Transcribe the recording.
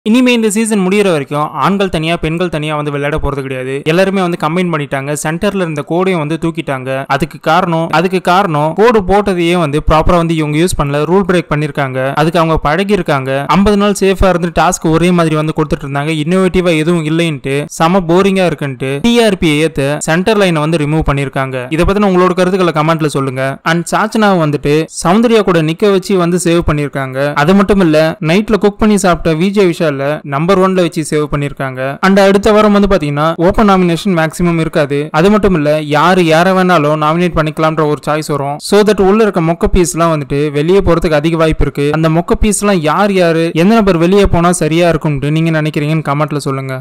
இனிமே இந்த சீசன் முடியிற வரைக்கும் ஆண்கள் தனியா பெண்கள் தனியா வந்து விளையாட போறது கிடையாது எல்லாருமே வந்து கம்பைன் பண்ணிட்டாங்க சென்டர்ல இருந்த கோடையும் வந்து தூக்கிட்டாங்க அதுக்கு காரணம் அதுக்கு காரணம் கோடு போட்டதையே வந்து ப்ராப்பரா வந்து இவங்க யூஸ் பண்ணல ரூல் பிரேக் பண்ணிருக்காங்க அதுக்கு அவங்க பழகி இருக்காங்க ஐம்பது நாள் சேஃபா இருந்து டாஸ்க் ஒரே மாதிரி வந்து கொடுத்துட்டு இருந்தாங்க இன்னோவேட்டிவா எதுவும் இல்லைன்ட்டு செம போரிங்கா இருக்குன்ட்டு டிஆர்பி ஏத்து சென்டர் லைனை வந்து ரிமூவ் பண்ணிருக்காங்க இதை பத்தின உங்களோட கருத்துக்களை கமெண்ட்ல சொல்லுங்க அண்ட் சாச்சனா வந்துட்டு சௌந்தர்யா கூட நிக்க வச்சு வந்து சேவ் பண்ணிருக்காங்க அது மட்டும் இல்ல நைட்ல குக் பண்ணி சாப்பிட்ட விஜய் விஷால நம்பர் ஒன்ல வச்சு சேவ் பண்ணிருக்காங்க அண்ட் அடுத்த வாரம் வந்து பாத்தீங்கன்னா ஓப்பன் நாமினேஷன் மேக்ஸிமம் இருக்காது அது மட்டும் இல்ல யாரு யார வேணாலும் நாமினேட் பண்ணிக்கலாம்ன்ற ஒரு சாய்ஸ் வரும் சோ தட் உள்ள இருக்க மொக்க பீஸ் எல்லாம் வந்துட்டு வெளியே போறதுக்கு அதிக வாய்ப்பு இருக்கு அந்த மொக்க பீஸ் எல்லாம் யார் யாரு எந்த நபர் வெளியே போனா சரியா இருக்கும்னு நீங்க நினைக்கிறீங்கன்னு கமெண்ட்ல சொல்லுங்க